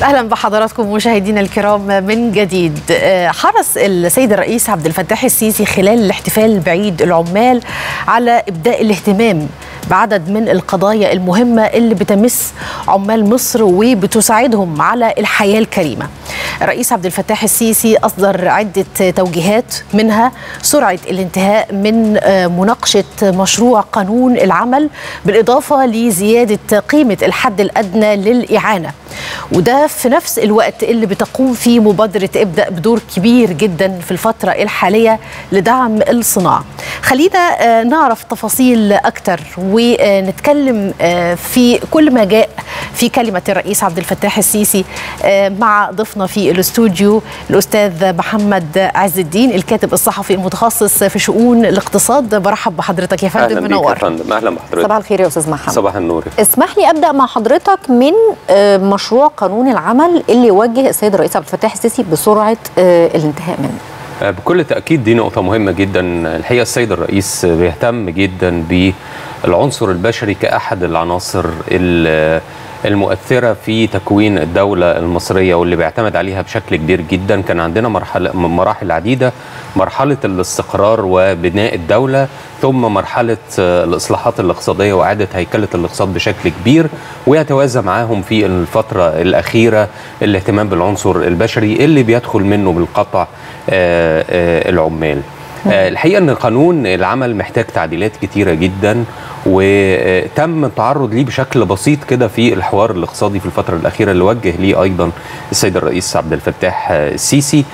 اهلا بحضراتكم مشاهدينا الكرام من جديد حرص السيد الرئيس عبد الفتاح السيسي خلال الاحتفال بعيد العمال على ابداء الاهتمام بعدد من القضايا المهمه اللي بتمس عمال مصر وبتساعدهم على الحياه الكريمه. الرئيس عبد الفتاح السيسي اصدر عده توجيهات منها سرعه الانتهاء من مناقشه مشروع قانون العمل بالاضافه لزياده قيمه الحد الادنى للاعانه. وده في نفس الوقت اللي بتقوم فيه مبادرة ابدأ بدور كبير جدا في الفترة الحالية لدعم الصناعة خلينا نعرف تفاصيل أكتر ونتكلم في كل ما جاء في كلمة الرئيس عبد الفتاح السيسي مع ضيفنا في الاستوديو الأستاذ محمد عز الدين الكاتب الصحفي المتخصص في شؤون الاقتصاد برحب بحضرتك يا فندم منور اهلا فندم اهلا بحضرتك صباح الخير يا استاذ محمد صباح النور اسمح لي ابدا مع حضرتك من مشروع قانون العمل اللي وجه السيد الرئيس عبد الفتاح السيسي بسرعه الانتهاء منه بكل تاكيد دي نقطه مهمه جدا الحقيقه السيد الرئيس بيهتم جدا بالعنصر البشري كاحد العناصر المؤثره في تكوين الدوله المصريه واللي بيعتمد عليها بشكل كبير جدا كان عندنا مرحله مراحل عديده مرحله الاستقرار وبناء الدوله ثم مرحله الاصلاحات الاقتصاديه واعاده هيكله الاقتصاد بشكل كبير ويتوازى معاهم في الفتره الاخيره الاهتمام بالعنصر البشري اللي بيدخل منه بالقطع العمال الحقيقه ان قانون العمل محتاج تعديلات كتيره جدا وتم التعرض ليه بشكل بسيط كده في الحوار الاقتصادي في الفتره الاخيره اللي وجه ليه ايضا السيد الرئيس عبد الفتاح السيسي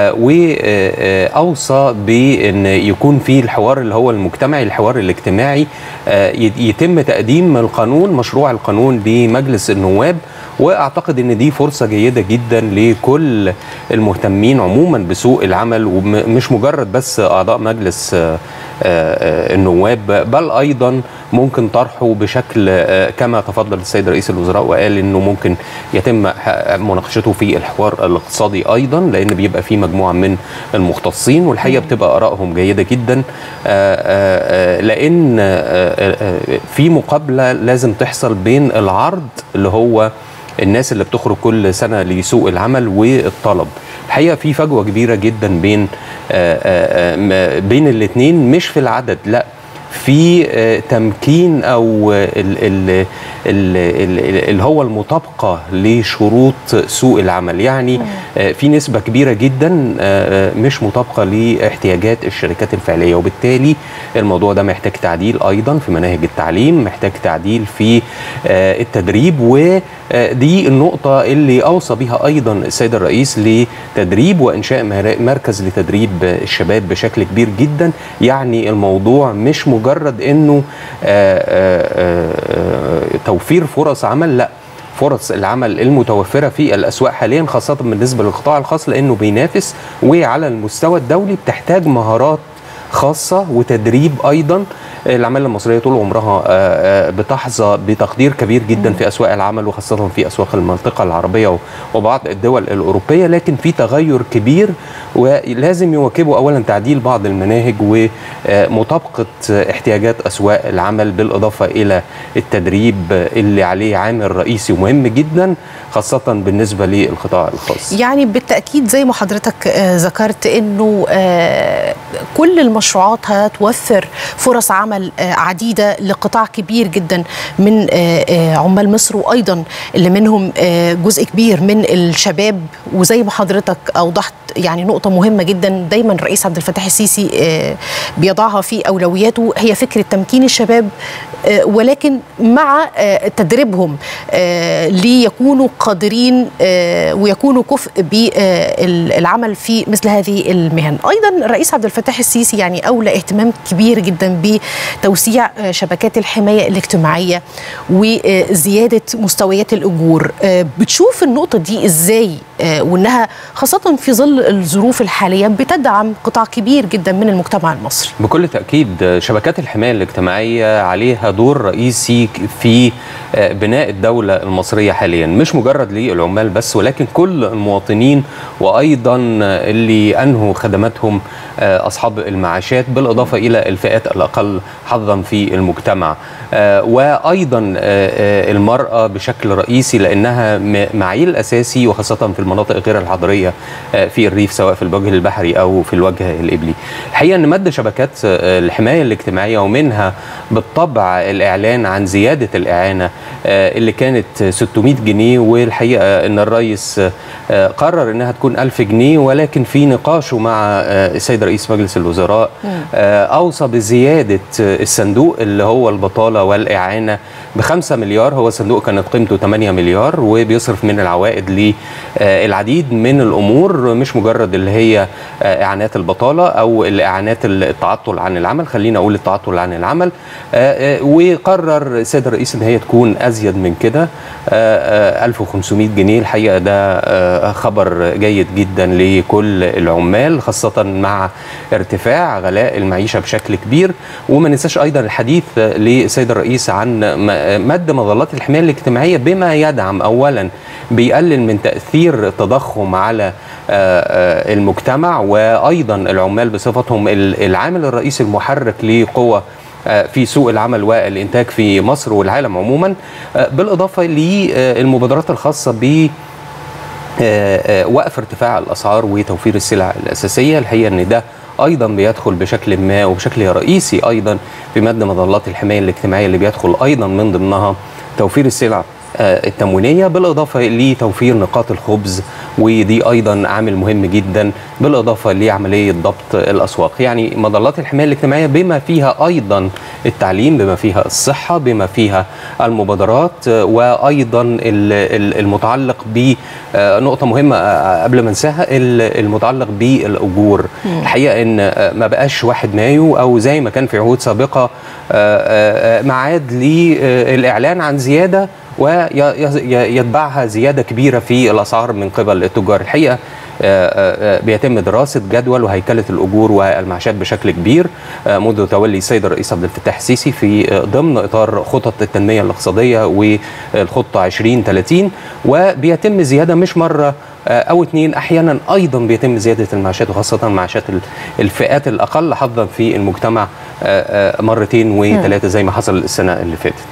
واوصى بان يكون في الحوار اللي هو المجتمعي الحوار الاجتماعي يتم تقديم القانون مشروع القانون لمجلس النواب واعتقد ان دي فرصه جيده جدا لكل المهتمين عموما بسوق العمل ومش مجرد بس اعضاء مجلس النواب بل ايضا ممكن طرحه بشكل كما تفضل السيد رئيس الوزراء وقال انه ممكن يتم مناقشته في الحوار الاقتصادي ايضا لان بيبقى فيه مجموعه من المختصين والحقيقه بتبقى ارائهم جيده جدا لان في مقابله لازم تحصل بين العرض اللي هو الناس اللي بتخرج كل سنه لسوق العمل والطلب الحقيقه في فجوه كبيره جدا بين آآ آآ بين الاثنين مش في العدد لا في تمكين او اللي هو المطابقه لشروط سوق العمل يعني في نسبه كبيره جدا مش مطابقه لاحتياجات الشركات الفعليه وبالتالي الموضوع ده محتاج تعديل ايضا في مناهج التعليم محتاج تعديل في التدريب ودي النقطه اللي اوصى بها ايضا السيد الرئيس لتدريب وانشاء مركز لتدريب الشباب بشكل كبير جدا يعني الموضوع مش مجرد انه آآ آآ توفير فرص عمل لا فرص العمل المتوفرة في الأسواق حاليا خاصة بالنسبة للقطاع الخاص لأنه بينافس وعلى المستوى الدولي بتحتاج مهارات خاصة وتدريب أيضا العمالة المصرية طول عمرها بتحظى بتقدير كبير جدا في أسواق العمل وخاصة في أسواق المنطقة العربية وبعض الدول الأوروبية لكن في تغير كبير ولازم يواكبوا أولا تعديل بعض المناهج ومطابقة احتياجات أسواق العمل بالإضافة إلى التدريب اللي عليه عامل رئيسي ومهم جدا خاصة بالنسبة للقطاع الخاص يعني بالتأكيد زي ما حضرتك ذكرت أنه كل المشروعات هتوفر فرص عمل عديدة لقطاع كبير جدا من عمال مصر وأيضا اللي منهم جزء كبير من الشباب وزي ما حضرتك أوضحت يعني نقطة مهمة جدا دايما الرئيس عبد الفتاح السيسي بيضعها في أولوياته هي فكرة تمكين الشباب ولكن مع تدريبهم ليكونوا قادرين ويكونوا كفء بالعمل في مثل هذه المهن أيضا الرئيس عبد الفتاح السيسي يعني أولى اهتمام كبير جدا بتوسيع شبكات الحماية الاجتماعية وزيادة مستويات الأجور بتشوف النقطة دي إزاي وانها خاصه في ظل الظروف الحاليه بتدعم قطاع كبير جدا من المجتمع المصري. بكل تاكيد شبكات الحمايه الاجتماعيه عليها دور رئيسي في بناء الدوله المصريه حاليا مش مجرد للعمال بس ولكن كل المواطنين وايضا اللي انهوا خدماتهم اصحاب المعاشات بالاضافه الى الفئات الاقل حظا في المجتمع وايضا المراه بشكل رئيسي لانها معيل اساسي وخاصه في المناطق غير الحضريه في الريف سواء في الوجه البحري او في الوجه الابلي. الحقيقه ان مد شبكات الحمايه الاجتماعيه ومنها بالطبع الاعلان عن زياده الاعانه اللي كانت 600 جنيه والحقيقه ان الرئيس قرر انها تكون 1000 جنيه ولكن في نقاشه مع السيد رئيس مجلس الوزراء اوصى بزياده الصندوق اللي هو البطاله والاعانه ب 5 مليار هو صندوق كانت قيمته 8 مليار وبيصرف من العوائد للعديد من الامور مش مجرد اللي هي اعانات البطاله او الاعانات التعطل عن العمل خلينا اقول التعطل عن العمل وقرر السيد الرئيس ان هي تكون ازيد من كده 1500 جنيه الحقيقه ده خبر جيد جدا لكل العمال خاصه مع ارتفاع غلاء المعيشه بشكل كبير وما ننساش ايضا الحديث للسيد الرئيس عن مد مظلات الحمايه الاجتماعيه بما يدعم اولا بيقلل من تاثير التضخم على المجتمع وايضا العمال بصفتهم العامل الرئيسي المحرك لقوه في سوق العمل والانتاج في مصر والعالم عموما بالاضافه للمبادرات الخاصه ب وقف ارتفاع الاسعار وتوفير السلع الاساسيه الحقيقه ان ده ايضا بيدخل بشكل ما وبشكل رئيسي ايضا في مد مظلات الحمايه الاجتماعيه اللي بيدخل ايضا من ضمنها توفير السلع التموينيه بالاضافه لتوفير نقاط الخبز ودي ايضا عامل مهم جدا بالاضافه لعمليه ضبط الاسواق يعني مظلات الحمايه الاجتماعيه بما فيها ايضا التعليم بما فيها الصحه بما فيها المبادرات وايضا المتعلق بنقطه مهمه قبل ما انساها المتعلق بالاجور الحقيقه ان ما بقاش 1 مايو او زي ما كان في عهود سابقه ميعاد للاعلان عن زياده ويتبعها زياده كبيره في الاسعار من قبل التجار الحقيقه بيتم دراسه جدول وهيكله الاجور والمعاشات بشكل كبير منذ تولي السيد الرئيس عبد الفتاح السيسي في ضمن اطار خطط التنميه الاقتصاديه والخطه 2030 وبيتم زياده مش مره او اثنين احيانا ايضا بيتم زياده المعاشات وخاصه معاشات الفئات الاقل حظا في المجتمع مرتين وثلاثه زي ما حصل السنه اللي فاتت